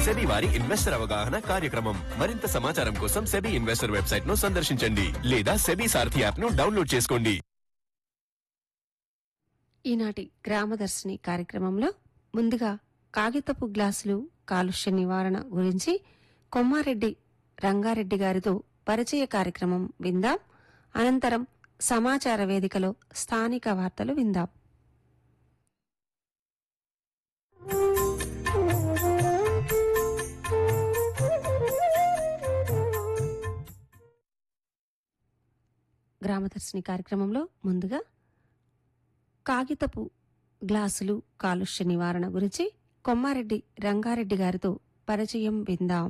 SEBI వారి investor అవగాహన కార్యక్రమం మరింత సమాచారం కోసం సెబీ ఇన్వెస్టర్ వెబ్సైట్ ను సందర్శించండి లేదా సెబీ సారథి యాప్ ను డౌన్లోడ్ చేసుకోండి ఈనాటి గ్రామదర్శిని కార్యక్రమంలో ముందుగా కాగితపు గ్లాసులు కాలుష్య నివారణ గురించి కొమ్మారెడ్డి రంగారెడ్డి గారితో పరిచయ కార్యక్రమం విందాం అనంతరం సమాచార వేదికలో స్థానిక వార్తలు విందాం గ్రామదర్శిని కార్యక్రమంలో ముందుగా కాగితపు గ్లాసులు కాలుష్య నివారణ గురించి కొమ్మారెడ్డి రంగారెడ్డి గారితో పరిచయం విందాం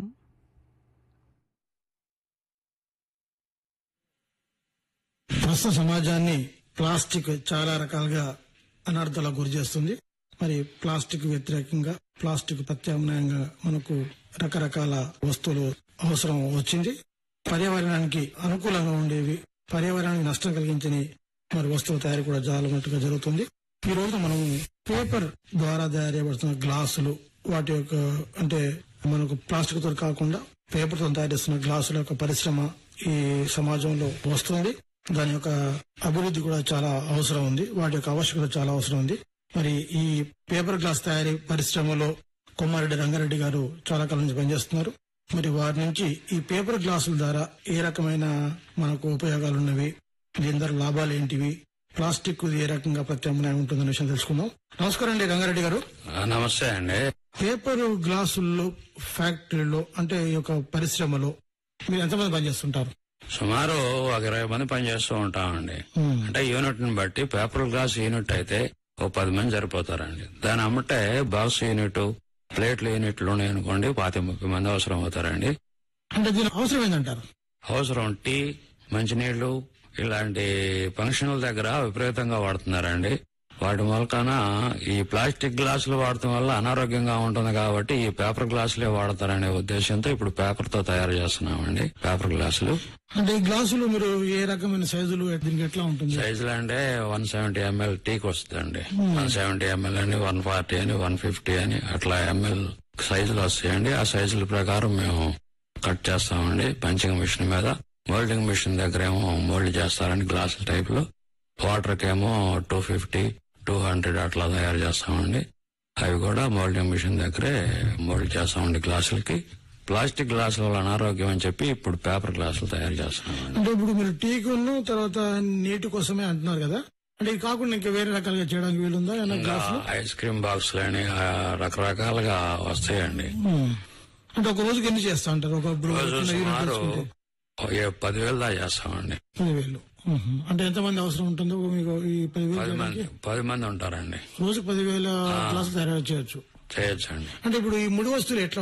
ప్రస్తుత సమాజాన్ని ప్లాస్టిక్ చాలా రకాలుగా అనర్థాలకు గురి చేస్తుంది మరి ప్లాస్టిక్ వ్యతిరేకంగా ప్లాస్టిక్ ప్రత్యామ్నాయంగా మనకు రకరకాల వస్తువులు అవసరం వచ్చింది పర్యావరణానికి అనుకూలంగా ఉండేవి పర్యావరణానికి నష్టం కలిగించని మరి వస్తువుల తయారీ కూడా చాలా మట్టుగా జరుగుతుంది ఈ రోజు మనం పేపర్ ద్వారా తయారు చేయబడుతున్న గ్లాసులు వాటి యొక్క అంటే మనకు ప్లాస్టిక్ తో కాకుండా పేపర్ తో తయారు చేస్తున్న గ్లాసుల యొక్క పరిశ్రమ ఈ సమాజంలో వస్తుంది దాని యొక్క అభివృద్ధి కూడా చాలా అవసరం ఉంది వాటి యొక్క ఆవశ్యకత చాలా అవసరం ఉంది మరి ఈ పేపర్ గ్లాస్ తయారీ పరిశ్రమలో కొమ్మారెడ్డి రంగారెడ్డి గారు చాలా కాలం నుంచి పనిచేస్తున్నారు మరి వారి నుంచి ఈ పేపర్ గ్లాసుల ద్వారా ఏ రకమైన మనకు ఉపయోగాలు ఉన్నవి దీని ద్వారా లాభాలు ఏంటివి ప్లాస్టిక్ ఏ రకంగా ప్రత్యామ్నాయం ఉంటుందనే విషయం తెలుసుకుందాం నమస్కారం అండి రంగారెడ్డి గారు ఆ, నమస్తే అండి పేపర్ గ్లాసుల్లో ఫ్యాక్టరీలో అంటే ఈ యొక్క పరిశ్రమలో మీరు ఎంతమంది పనిచేస్తుంటారు సుమారు ఒక ఇరవై మంది పనిచేస్తూ ఉంటామండి Hmm. అంటే యూనిట్ ని బట్టి పేపర్ గ్లాస్ యూనిట్ అయితే ఓ పది మంది సరిపోతారండి దాని అమ్మటే బాక్స్ యూనిట్ ప్లేట్ల యూనిట్లు ఉన్నాయి అనుకోండి పాతి ముప్పై మంది అవసరం అవుతారండి అంటే దీని అవసరం ఏంటంటారు అవసరం టీ మంచినీళ్లు ఇలాంటి ఫంక్షన్ల దగ్గర విపరీతంగా వాడుతున్నారండి వాటి మూలకాన ఈ ప్లాస్టిక్ గ్లాసులు వాడటం వల్ల అనారోగ్యంగా ఉంటుంది కాబట్టి ఈ పేపర్ గ్లాసులే వాడతారనే ఉద్దేశంతో ఇప్పుడు పేపర్ తో తయారు చేస్తున్నామండి పేపర్ గ్లాసులు అంటే ఈ గ్లాసులు మీరు ఏ రకమైన సైజులు దీనికి ఎట్లా ఉంటుంది సైజులు అంటే వన్ సెవెంటీ ఎంఎల్ టీకి వస్తుందండి వన్ సెవెంటీ ఎంఎల్ అని వన్ ఫార్టీ అని వన్ ఫిఫ్టీ అని అట్లా ఎంఎల్ సైజులు వస్తాయండి ఆ సైజుల ప్రకారం మేము కట్ చేస్తామండి పంచింగ్ మిషన్ మీద మోల్డింగ్ మిషన్ దగ్గర ఏమో మోల్డ్ చేస్తారండి గ్లాసుల టైప్ లో వాటర్ కేమో టూ ఫిఫ్టీ టూ హండ్రెడ్ అట్లా తయారు చేస్తామండి అవి కూడా మోల్డింగ్ మిషన్ దగ్గరే మోల్డ్ చేస్తామండి గ్లాసులకి ప్లాస్టిక్ గ్లాసుల వల్ల అనారోగ్యం అని చెప్పి ఇప్పుడు పేపర్ గ్లాసులు తయారు చేస్తున్నామండి అంటే ఇప్పుడు మీరు టీకును తర్వాత నీటి కోసమే అంటున్నారు కదా అంటే ఇది కాకుండా ఇంకా వేరే రకాలుగా చేయడానికి వీలుందా ఏమన్నా ఇంకా గ్లాసులు ఐస్ క్రీమ్ బాక్సులు అని ఆ, రకరకాలుగా వస్తాయండి ఉమ్. అంటే ఒక రోజుకి ఎన్ని చేస్తా అంటారు ఒక ఇప్పుడు రోజు చిన్న యూనిట్ సుమారు తీసుకుంటే ఓ ఏ పదివేలు దాకా చేస్తామండి పదివేలు ఉహు. అంటే ఎంతమంది అవసరం ఉంటుందో మీకు ఈ పదివేలు పది మంది చేయడానికి? పది మంది ఉంటారండి రోజుకి పదివేల గ్లాసులు తయారు చేయొచ్చు చేయొచ్చండి అంటే ఇప్పుడు ఈ ముడి వస్తువులు ఎట్లా